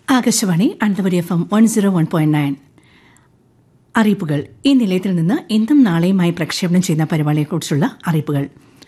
Akashvani Ananthapuri F M one zero one point nine അറിയിപ്പുകൾ ഈ നിലയത്തിൽ നിന്ന് ഇന്നും നാളെയുമായി പ്രക്ഷേപണം ചെയ്യുന്ന പരിപാടിയെക്കുറിച്ചുള്ള അറിയിപ്പുകൾ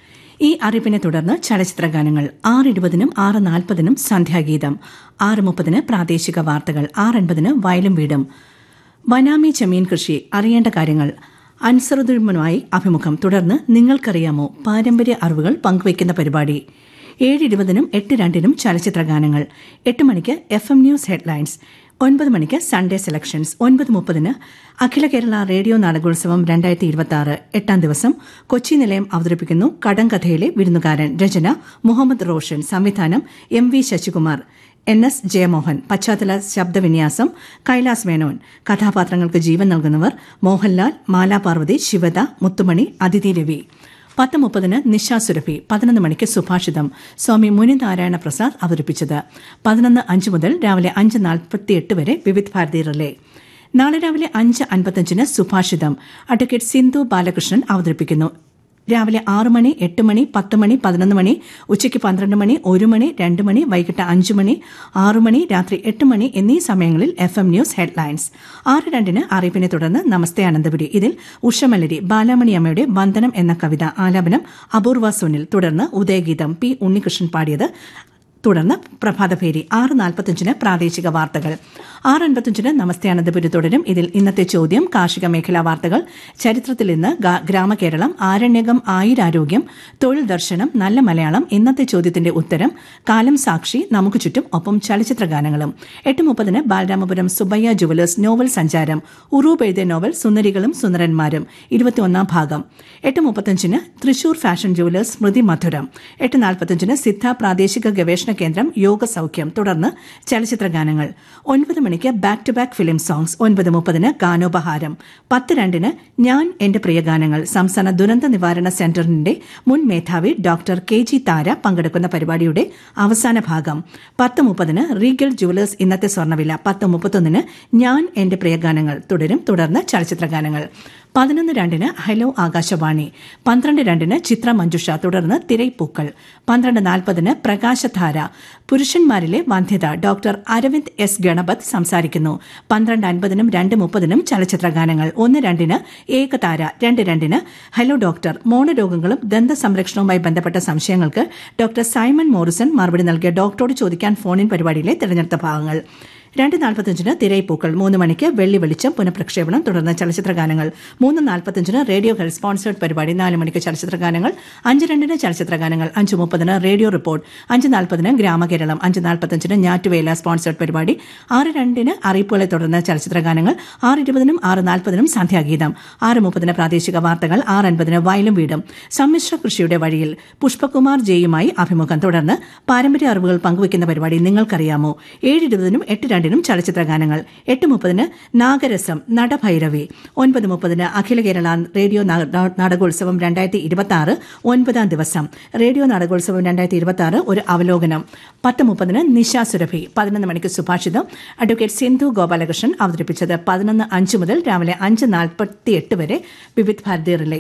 ഈ അറിയിപ്പിനെ തുടർന്ന് ചലച്ചിത്ര ഗാനങ്ങൾ ആറ് ഇരുപതിനും ആറ് നാൽപ്പതിനും സന്ധ്യാഗീതം ആറ് മുപ്പതിന് പ്രാദേശിക വാർത്തകൾ ആറ് എൺപതിന് വയലും വീടും വനാമി ചെമ്മീൻ കൃഷി അറിയേണ്ട കാര്യങ്ങൾ അൻസറുദ്ദീനുമായി അഭിമുഖം തുടർന്ന് നിങ്ങൾക്കറിയാമോ പാരമ്പര്യ അറിവുകൾ പങ്കുവയ്ക്കുന്ന പരിപാടി ഏഴ് ഇരുപതിനും എട്ട് രണ്ടിനും ചലച്ചിത്ര ഗാനങ്ങൾ എട്ട് മണിക്ക് എഫ് എം ന്യൂസ് ഹെഡ്ലൈൻസ് ഒൻപത് മണിക്ക് സൺഡേ സെലക്ഷൻസ് ഒൻപത് മുപ്പതിന് അഖില കേരള റേഡിയോ നാടകോത്സവം രണ്ടായിരത്തി ഇരുപത്തി ആറ് എട്ടാം ദിവസം കൊച്ചി നിലയം അവതരിപ്പിക്കുന്നു കടങ്കഥയിലെ വിരുന്നുകാരൻ രചന മുഹമ്മദ് റോഷൻ സംവിധാനം M V Sasikumar N S Jayamohan പശ്ചാത്തല ശബ്ദവിന്യാസം കൈലാസ് മേനോൻ കഥാപാത്രങ്ങൾക്ക് ജീവൻ നൽകുന്നവർ മോഹൻലാൽ മാലാപാർവതി ശിവദ മുത്തുമണി അതിഥി രവി പത്ത് മുപ്പതിന് നിശാ സുരഭി പതിനൊന്ന് മണിക്ക് സുഭാഷിതം സ്വാമി മുനിനാരായണ പ്രസാദ് അവതരിപ്പിച്ചത് പതിനൊന്ന് അഞ്ച് മുതൽ രാവിലെ അഞ്ച് നാൽപ്പത്തിയെട്ട് വരെ വിവിധ് ഭാരതി റിലേ നാളെ രാവിലെ അഞ്ച് അൻപത്തഞ്ചിന് സുഭാഷിതം അഡ്വക്കേറ്റ് സിന്ധു ബാലകൃഷ്ണൻ അവതരിപ്പിക്കുന്നു രാവിലെ ആറ് മണി എട്ട് മണി പത്ത് മണി പതിനൊന്ന് മണി ഉച്ചയ്ക്ക് പന്ത്രണ്ട് മണി ഒരു മണി രണ്ട് മണി വൈകിട്ട് അഞ്ച് മണി ആറ് മണി രാത്രി എട്ട് മണി എന്നീ സമയങ്ങളിൽ എഫ് എം ന്യൂസ് ഹെഡ്ലൈൻസ് ആറ് രണ്ടിന് അറിയിപ്പിനെ തുടർന്ന് നമസ്തേ അനന്തപുരി ഇതിൽ ഉഷമലരി ബാലാമണി അമ്മയുടെ വന്ദനം എന്ന കവിത ആലാപനം അപൂർവ സുനിൽ തുടർന്ന് ഉദയഗീതം പി ഉണ്ണികൃഷ്ണൻ പാടിയത് തുടർന്ന് പ്രഭാതഭേരി ആറ് നാൽപ്പത്തഞ്ചിന് പ്രാദേശിക വാർത്തകൾ ആറ് അൻപത്തഞ്ചിന് നമസ്തേ അനന്തപുരി തുടരും ഇതിൽ ഇന്നത്തെ ചോദ്യം കാർഷിക മേഖലാ വാർത്തകൾ ചരിത്രത്തിൽ ഇന്ന് ഗ്രാമകേരളം ആരണ്യകം ആയുരാരോഗ്യം തൊഴിൽ ദർശനം നല്ല മലയാളം ഇന്നത്തെ ചോദ്യത്തിന്റെ ഉത്തരം കാലം സാക്ഷി നമുക്ക് ചുറ്റും ഒപ്പം ചലച്ചിത്ര ഗാനങ്ങളും എട്ട് മുപ്പതിന് ബാലരാമപുരം സുബയ്യ ജുവലേഴ്സ് നോവൽ സഞ്ചാരം ഉറൂബ് എഴുതിയ നോവൽ സുന്ദരികളും സുന്ദരന്മാരും ഇരുപത്തിയൊന്നാം ഭാഗം എട്ട് മുപ്പത്തഞ്ചിന് തൃശൂർ ഫാഷൻ ജുവലേഴ്സ് സ്മൃതി മധുരം എട്ട് നാൽപ്പത്തഞ്ചിന് സിദ്ധ പ്രാദേശിക ഗവേഷണ കേന്ദ്രം യോഗ സൌഖ്യം തുടർന്ന് ചലച്ചിത്ര ഗാനങ്ങൾ ഒൻപത് മണിക്ക് back to back film songs ഒൻപത് മുപ്പതിന് ഗാനോപഹാരം പത്ത് രണ്ടിന് ഞാൻ എന്റെ പ്രിയ ഗാനങ്ങൾ സംസ്ഥാന ദുരന്ത നിവാരണ സെന്ററിന്റെ മുൻ മേധാവി ഡോക്ടർ കെ ജി താര പങ്കെടുക്കുന്ന പരിപാടിയുടെ അവസാന ഭാഗം പത്ത് മുപ്പതിന് റീഗൽ ജുവലേഴ്സ് ഇന്നത്തെ സ്വർണ്ണവില പത്ത് മുപ്പത്തൊന്നിന് ഞാൻ എന്റെ പ്രിയ ഗാനങ്ങൾ തുടരും തുടർന്ന് ചലച്ചിത്ര ഗാനങ്ങൾ പതിനൊന്ന് രണ്ടിന് ഹലോ ആകാശവാണി പന്ത്രണ്ട് രണ്ടിന് ചിത്ര മഞ്ജുഷ തുടർന്ന് തിരൈപ്പൂക്കൾ പന്ത്രണ്ട് നാൽപ്പതിന് പ്രകാശധാര പുരുഷന്മാരിലെ വന്ധ്യത ഡോക്ടർ അരവിന്ദ് എസ് ഗണപത് സംസാരിക്കുന്നു പന്ത്രണ്ട് അൻപതിനും രണ്ട് മുപ്പതിനും ചലച്ചിത്ര ഗാനങ്ങൾ ഒന്ന് രണ്ടിന് ഏകതാര രണ്ട് രണ്ടിന് ഹലോ ഡോക്ടർ മോണരോഗങ്ങളും ദന്ത സംരക്ഷണവുമായി ബന്ധപ്പെട്ട സംശയങ്ങൾക്ക് ഡോക്ടർ സൈമൺ മോറിസൺ മറുപടി നൽകിയ ഡോക്ടറോട് ചോദിക്കാൻ ഫോണിൻ പരിപാടിയിലെ തിരഞ്ഞെടുത്ത ഭാഗങ്ങൾ രണ്ട് നാൽപ്പത്തഞ്ചിന് തിരയിപ്പൂക്കൾ മൂന്ന് മണിക്ക് വെള്ളി വെളിച്ചം പുനഃപ്രക്ഷേപണം തുടർന്ന് ചലച്ചിത്ര ഗാനങ്ങൾ മൂന്ന് നാൽപ്പത്തഞ്ചിന് റേഡിയോ ഹെൽ സ്പോൺസേഡ് പരിപാടി നാല് മണിക്ക് ചലച്ചിത്ര ഗാനങ്ങൾ അഞ്ച് രണ്ടിന് ചലച്ചിത്ര ഗാനങ്ങൾ അഞ്ച് മുപ്പതിന് റേഡിയോ റിപ്പോർട്ട് അഞ്ച് നാൽപ്പതിന് ഗ്രാമകേരളം അഞ്ച് നാൽപ്പത്തഞ്ചിന് ഞാറ്റുവേല സ്പോൺസേഡ് പരിപാടി ആറ് രണ്ടിന് അറിയിപ്പുകളെ തുടർന്ന് ചലച്ചിത്ര ഗാനങ്ങൾ ആറ് ഇരുപതിനും ആറ് നാൽപ്പതിനും സന്ധ്യാഗീതം ആറ് മുപ്പതിന് പ്രാദേശിക വാർത്തകൾ ആറ് അൻപതിന് വയലും വീടും സമ്മിശ്ര കൃഷിയുടെ വഴിയിൽ പുഷ്പകുമാർ ജെയുമായി അഭിമുഖം തുടർന്ന് പാരമ്പര്യ അറിവുകൾ പങ്കുവയ്ക്കുന്ന പരിപാടി നിങ്ങൾക്കറിയാമോ ഏഴ് ഇരുപതിനും എട്ട് രണ്ടിനും ചലച്ചിത്ര ഗാനങ്ങൾ എട്ട് മുപ്പതിന് നാഗരസം നടഭൈരവി ഒൻപത് മുപ്പതിന് അഖില കേരള റേഡിയോ നാടകോത്സവം രണ്ടായിരത്തി ഇരുപത്തി ആറ് ഒൻപതാം ദിവസം റേഡിയോ നാടകോത്സവം രണ്ടായിരത്തി ഇരുപത്തി ആറ് ഒരു അവലോകനം പത്ത് മുപ്പതിന് നിശാ സുരഭി പതിനൊന്ന് മണിക്ക് സുഭാഷിതം അഡ്വക്കേറ്റ് സിന്ധു ഗോപാലകൃഷ്ണൻ അവതരിപ്പിച്ചത് പതിനൊന്ന് അഞ്ച് മുതൽ രാവിലെ അഞ്ച് നാൽപ്പത്തിയെട്ട് വരെ വിവിധ് ഭാരതി റിലേ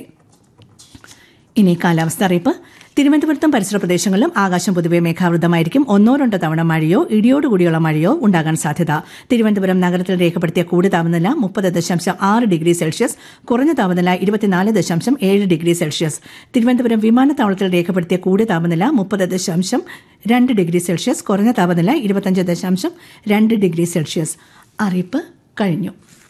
ഇനി കാലാവസ്ഥ അറിയിപ്പ് തിരുവനന്തപുരത്തും പരിസര പ്രദേശങ്ങളിലും ആകാശം പൊതുവെ മേഘാവൃതമായിരിക്കും ഒന്നോ രണ്ടോ തവണ മഴയോ ഇടിയോടുകൂടിയുള്ള മഴയോ ഉണ്ടാകാൻ സാധ്യത തിരുവനന്തപുരം നഗരത്തിൽ രേഖപ്പെടുത്തിയ കൂടി താപനില മുപ്പത് ദശാംശം ആറ് ഡിഗ്രി സെൽഷ്യസ് കുറഞ്ഞ താപനില ഇരുപത്തിനാല് ദശാംശം ഏഴ് ഡിഗ്രി സെൽഷ്യസ് തിരുവനന്തപുരം വിമാനത്താവളത്തിൽ രേഖപ്പെടുത്തിയ കൂടി താപനില മുപ്പത് ദശാംശം രണ്ട് ഡിഗ്രി സെൽഷ്യസ് കുറഞ്ഞ താപനില ഇരുപത്തഞ്ച് ദശാംശം രണ്ട് ഡിഗ്രി സെൽഷ്യസ് അറിയിപ്പ് കഴിഞ്ഞു